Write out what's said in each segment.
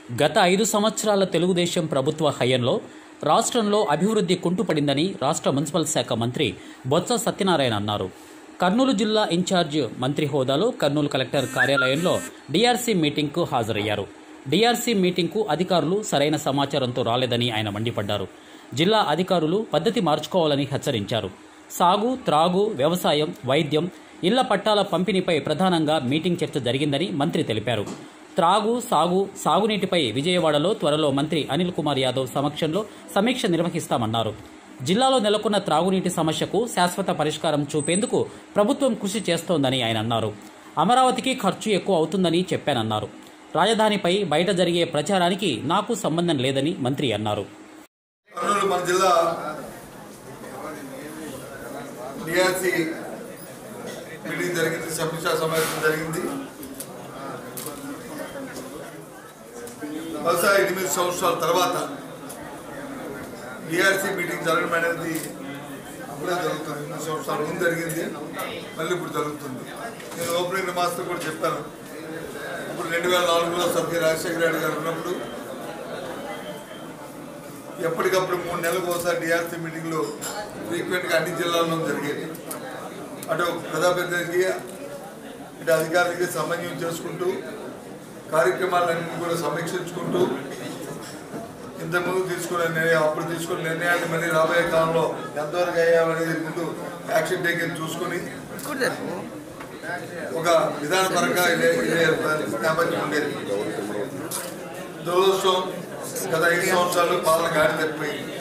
గత ఐదు సంవత్సరాల తెలుగుదేశం ప్రభుత్వ హయంలో రాష్ట్రంలో అభివృద్ధి కుంటుపడిందని రాష్ట్ర మున్సిపల్ శాఖ మంత్రి బొత్స సత్యనారాయణ అన్నారు కర్నూలు జిల్లా ఇన్ఛార్జ్ మంత్రి హోదాలో కర్నూలు కలెక్టర్ కార్యాలయంలో డీఆర్సీ మీటింగ్కు హాజరయ్యారు డీఆర్సీ మీటింగ్కు అధికారులు సరైన సమాచారంతో రాలేదని ఆయన మండిపడ్డారు జిల్లా అధికారులు పద్ధతి మార్చుకోవాలని హెచ్చరించారు సాగు త్రాగు వ్యవసాయం వైద్యం ఇళ్ల పట్టాల పంపిణీపై ప్రధానంగా మీటింగ్ చర్చ జరిగిందని మంత్రి తెలిపారు త్రాగు సాగు సాగునీటిపై విజయవాడలో త్వరలో మంత్రి అనిల్ కుమార్ యాదవ్ సమక్షంలో సమీక్ష నిర్వహిస్తామన్నారు జిల్లాలో నెలకొన్న త్రాగునీటి సమస్యకు శాశ్వత పరిష్కారం చూపేందుకు ప్రభుత్వం కృషి చేస్తోందని ఆయన అన్నారు అమరావతికి ఖర్చు ఎక్కువ అవుతుందని చెప్పానన్నారు రాజధానిపై బయట జరిగే ప్రచారానికి నాకు సంబంధం లేదని మంత్రి అన్నారు కర్నూలు మన జిల్లా డిఆర్సి మీటింగ్ జరిగింది సమీక్షా సమావేశం జరిగింది బహుశా ఎనిమిది సంవత్సరాల తర్వాత డిఆర్సి మీటింగ్ జరగడం అనేది అప్పుడే జరుగుతుంది ఎనిమిది సంవత్సరాల ముందు జరిగింది మళ్ళీ ఇప్పుడు జరుగుతుంది నేను ఓపెనింగ్ రిమార్క్స్లో కూడా చెప్పాను ఇప్పుడు రెండు వేల నాలుగులో సభ్య రాజశేఖర రెడ్డి గారు ఉన్నప్పుడు ఎప్పటికప్పుడు మూడు నెలలకు ఒకసారి డిఆర్సీ మీటింగ్లు ఫ్రీక్వెంట్గా అన్ని జిల్లాల్లో జరిగేది అటు ప్రజాప్రతినిధికి ఇటు అధికారులకి సమన్వయం చేసుకుంటూ కార్యక్రమాలన్నింటినీ కూడా సమీక్షించుకుంటూ ఇంతకుముందు తీసుకున్న నిర్ణయం అప్పుడు తీసుకున్న నిర్ణయాన్ని మళ్ళీ రాబోయే కాలంలో ఎంతవరకు అయ్యామనేది ముందు యాక్షన్ టేకింగ్ చూసుకొని ఒక విధానపరంగా ఇదే ఇదే నేపథ్యం ఉండేది దురదృష్టం గత ఐదు సంవత్సరాలు పాలన గాడి తప్పిపోయింది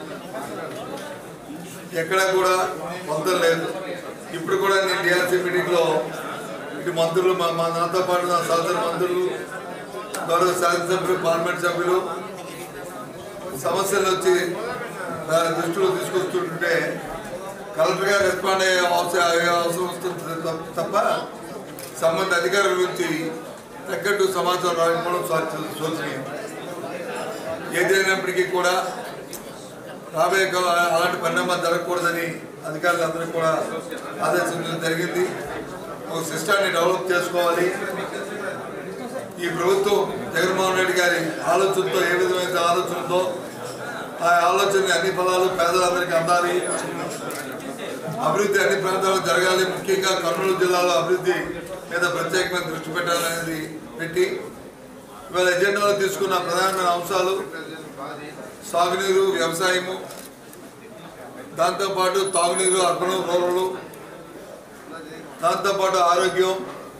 ఎక్కడా కూడా పొందం లేదు ఇప్పుడు కూడా నేను డిఆర్సీ మీటింగ్లో ఇటు మంత్రులు మా మా నాతో పాటు నా సహచర మంత్రులు గౌరవ శాసనసభ్యులు పార్లమెంట్ సభ్యులు సమస్యలు వచ్చి నా దృష్టిలో తీసుకొస్తుంటే కలెక్టర్గా రెస్పాండ్ అయ్యే అవసరం అయ్యే అవసరం వస్తుంది తప్ప- తప్ప సంబంధ అధికారుల నుంచి తగ్గట్టు సమాచారం రాకపోవడం శోచ- శోచనీయం ఏదైనప్పటికీ కూడా రాబోయే కాలం అలాంటి పరిణామాలు జరగకూడదని అధికారులందరూ కూడా ఆదేశించడం జరిగింది ఒక సిస్టాన్ని డెవలప్ చేసుకోవాలి ఈ ప్రభుత్వం జగన్మోహన్ రెడ్డి గారి ఆలోచనతో ఏ విధమైన ఆలోచనతో ఆ ఆలోచన అన్ని ఫలాలు పేదలందరికీ అందాలి అభివృద్ధి అన్ని ప్రాంతాల్లో జరగాలి ముఖ్యంగా కర్నూలు జిల్లాలో అభివృద్ధి మీద ప్రత్యేకమైన దృష్టి పెట్టాలనేది పెట్టి ఇవాళ ఎజెండాలో తీసుకున్న ప్రధానమైన అంశాలు సాగునీరు వ్యవసాయము దాంతోపాటు తాగునీరు అర్బన్ రూరల్ దాంతోపాటు ఆరోగ్యం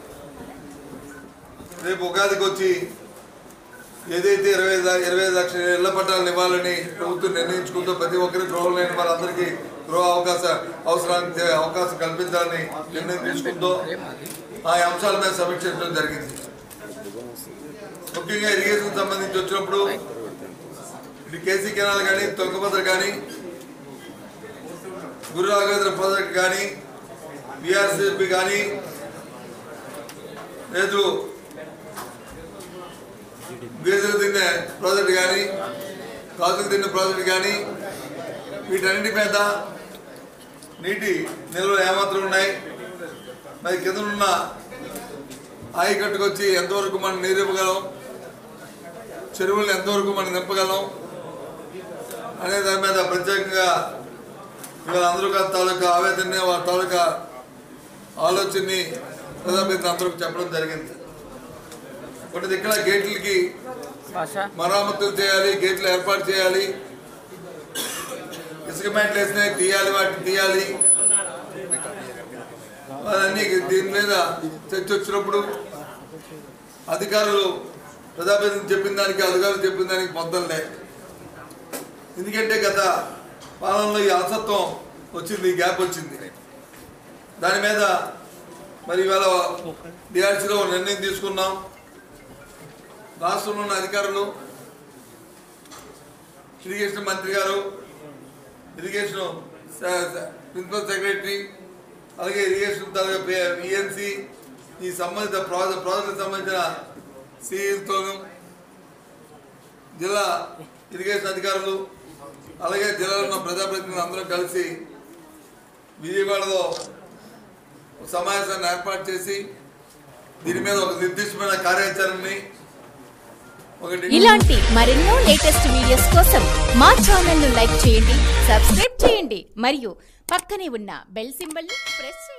రేపు ఉగాదికి వచ్చి ఏదైతే ఇరవై ఐదు- ఇరవై ఐదు లక్షల ఇళ్ల పట్టాలను ఇవ్వాలని ప్రభుత్వం నిర్ణయించుకుందో ప్రతి ఒక్కరికి గృహం లేని వాళ్ళందరికీ గృహ అవకాశ అవసరానికి అవకాశం కల్పించాలని నిర్ణయం తీసుకుందో ఆ అంశాల మీద సమీక్షించడం జరిగింది ముఖ్యంగా ఇరిగేషన్ సంబంధించి వచ్చినప్పుడు ఇటు కేసీ కెనాల్ కానీ తుంగభద్ర కానీ గురు రాఘవేంద్ర ప్రాజెక్ట్ కానీ బీఆర్సీపీ కానీ లేదు గేదెలు తినే ప్రాజెక్ట్ కానీ కాసులు తిన్న ప్రాజెక్ట్ కానీ వీటన్నిటి మీద నీటి నిల్వలు ఏమాత్రం ఉన్నాయి మరి కింద ఉన్న ఆయకట్టుకు వచ్చి ఎంతవరకు మనం నీరు ఇవ్వగలం చెరువులను ఎంతవరకు మనం నింపగలం అనే దాని మీద ప్రత్యేకంగా ఇవాళ అందరూ గారి తాలూకా ఆవేదన వారి తాలూకా ఆలోచనని ప్రజాప్రతినిధులు అందరికి చెప్పడం జరిగింది కొన్ని ఇక్కడ గేట్లకి మరామతులు చేయాలి గేట్లు ఏర్పాటు చేయాలి ఇసుక మ్యాట్లు వేసినాయి తీయాలి వాటిని తీయాలి అవన్నీ దీని మీద చర్చ వచ్చినప్పుడు అధికారులు ప్రజాప్రతినిధులు చెప్పిన దానికి అధికారులు చెప్పిన దానికి పొందలే ఎందుకంటే గత పాలనలో ఈ అలసత్వం వచ్చింది ఈ గ్యాప్ వచ్చింది దాని మీద మరి ఇవాళ డిఆర్సీలో నిర్ణయం తీసుకున్నాం రాష్ట్రంలో ఉన్న అధికారులు ఇరిగేషన్ మంత్రి గారు ఇరిగేషన్ స- స- ప్రిన్సిపల్ సెక్రటరీ అలాగే ఇరిగేషన్ ఈఎన్సీ ఈ సంబంధిత ప్రాజెక్ట్ ప్రాజెక్టుకు సంబంధించిన సిఈలతోనూ జిల్లా ఇరిగేషన్ అధికారులు అలాగే జిల్లాలో ఉన్న ప్రజాప్రతినిధులు అందరూ కలిసి విజయవాడలో ఒక సమావేశాన్ని ఏర్పాటు చేసి దీని మీద ఒక నిర్దిష్టమైన కార్యాచరణని ఒకటి ఇలాంటి మరెన్నో లేటెస్ట్ వీడియోస్ కోసం మా ఛానల్ ను లైక్ చేయండి సబ్స్క్రైబ్ చేయండి మరియు పక్కనే ఉన్న బెల్ సింబల్ ని ప్రెస్ చేయండి